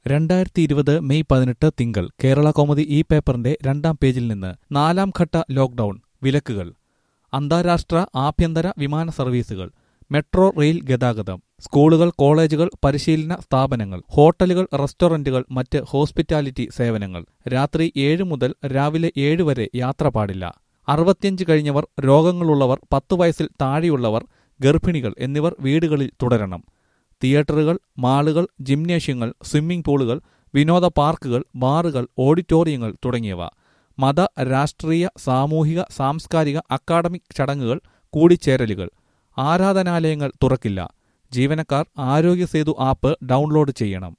രണ്ടായിരത്തി ഇരുപത് മെയ് പതിനെട്ട് തിങ്കൾ കേരള കൗമുദി ഈ പേപ്പറിന്റെ രണ്ടാം പേജിൽ നിന്ന് നാലാം ഘട്ട ലോക്ഡൌൺ വിലക്കുകൾ അന്താരാഷ്ട്ര ആഭ്യന്തര വിമാന സർവീസുകൾ മെട്രോ റെയിൽ ഗതാഗതം സ്കൂളുകൾ കോളേജുകൾ പരിശീലന സ്ഥാപനങ്ങൾ ഹോട്ടലുകൾ റെസ്റ്റോറന്റുകൾ മറ്റ് ഹോസ്പിറ്റാലിറ്റി സേവനങ്ങൾ രാത്രി ഏഴ് മുതൽ രാവിലെ ഏഴ് വരെ യാത്ര പാടില്ല അറുപത്തിയഞ്ച് കഴിഞ്ഞവർ രോഗങ്ങളുള്ളവർ പത്തു വയസ്സിൽ താഴെയുള്ളവർ ഗർഭിണികൾ എന്നിവർ വീടുകളിൽ തുടരണം തിയേറ്ററുകൾ മാളുകൾ ജിംനേഷ്യങ്ങൾ സ്വിമ്മിംഗ് പൂളുകൾ വിനോദ പാർക്കുകൾ ബാറുകൾ ഓഡിറ്റോറിയങ്ങൾ തുടങ്ങിയവ മത രാഷ്ട്രീയ സാമൂഹിക സാംസ്കാരിക അക്കാഡമിക് ചടങ്ങുകൾ കൂടിച്ചേരലുകൾ ആരാധനാലയങ്ങൾ തുറക്കില്ല ജീവനക്കാർ ആരോഗ്യ സേതു ആപ്പ് ഡൗൺലോഡ് ചെയ്യണം